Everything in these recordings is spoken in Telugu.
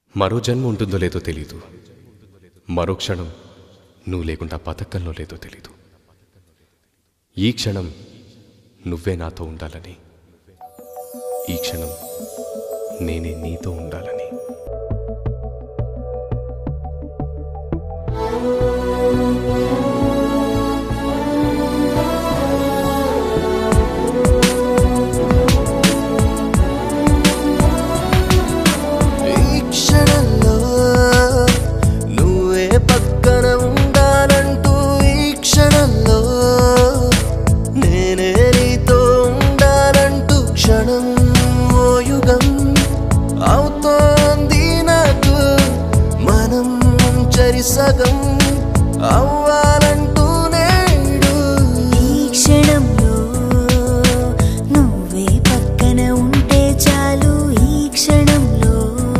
మరో జన్మ ఉంటుందో లేదో తెలీదు మరో క్షణం నువ్వు లేకుండా పథకంలో లేదో తెలీదు ఈ క్షణం నువ్వే నాతో ఉండాలని ఈ క్షణం నేనే నీతో ఉండాలని ఈ క్షణంలో నువ్వే పక్కన ఉండాలంటూ ఈ క్షణంలో నేనే నీతో ఉండాలంటూ క్షణం ఓ యుగం అవుతోంది నాకు మనం చరిసగం అవ్వాలంటూ నేడు ఈ క్షణంలో నువ్వే పక్కన ఉంటే చాలు ఈ క్షణంలో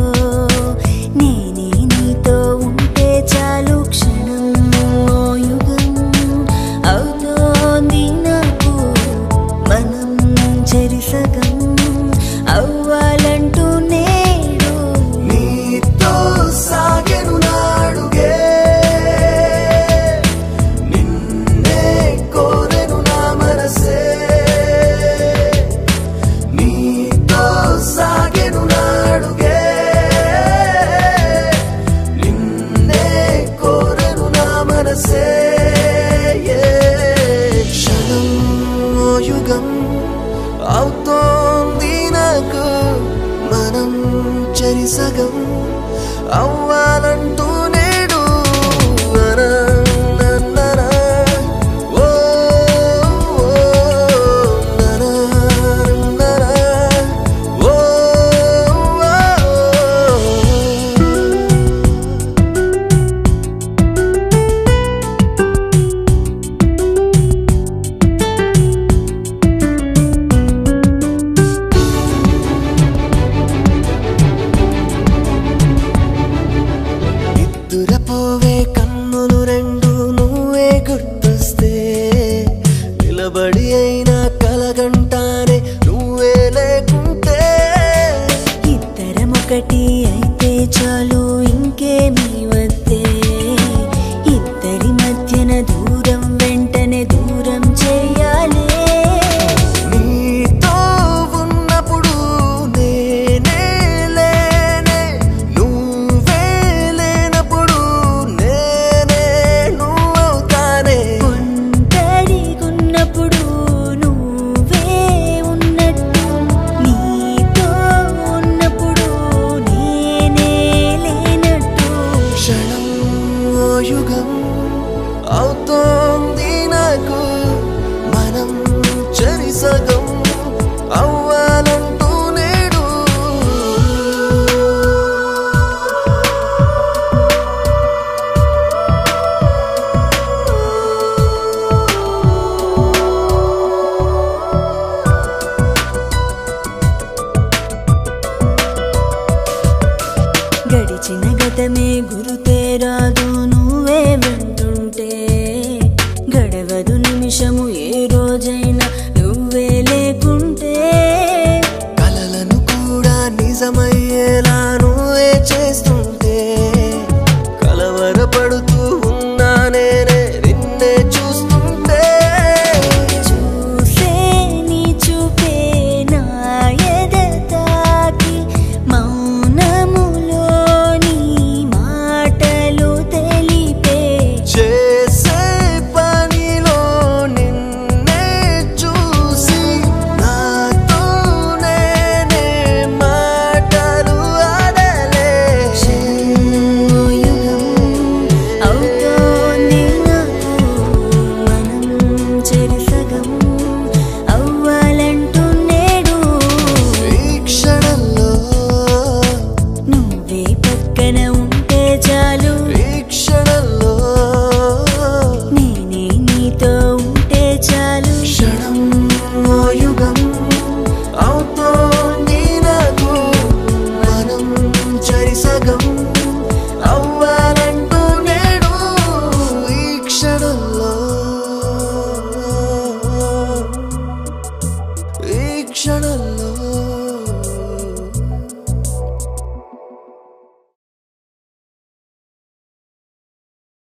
నేనే నీతో ఉంటే చాలు క్షణం ఓ యుగం అవుతోంది నాకు మనం చెరిసగం అవ్వాలంటూ నేడు నీతో సాగెను నాడుగే నిన్నే కోరెను నా మనసే నీతో సాగెను నాడుగే నిన్నే కోరెను నా మనసే క్షణం ఓ యుగం అవుతోంది నాకు మనం చెరిసగం అవ్వాలంటూ నేడు ననననన, ఓ, ఓ, ననననన, ఓ, ఓ. నిద్దురపోవే కన్నులు రెండు నువ్వే గుర్తొస్తే నిలబడి అయినా కలగంటానే నువ్వే లేకుంటే ఇద్దరం ఒకటి అయితే చాలు ఇంకేమీ వద్దే ఇద్దరి మధ్యన దూరం వెంటనే దూరం చేయాలి నీతో ఉన్నప్పుడు నేనే లేనే నువ్వే లేనప్పుడు నేనే నువ్వవుతానే ఒంటరిగున్నప్పుడు నువ్వే ఉన్నట్టు నీతో ఉన్నప్పుడు నేనే లేనట్టు క్షణం ఓ యుగం అవుతోంది నాకు మనం చెరిసగం అవ్వాలంటూ నేడు గడిచిన గతమే గురుతే రాదు నువ్వే వెంటుంటే గడవదు నిమిషము ఏ రోజైనా నువ్వే లేకుంటే కలలను కూడా నిజమయ్యేలా నువ్వే చేస్తుంటే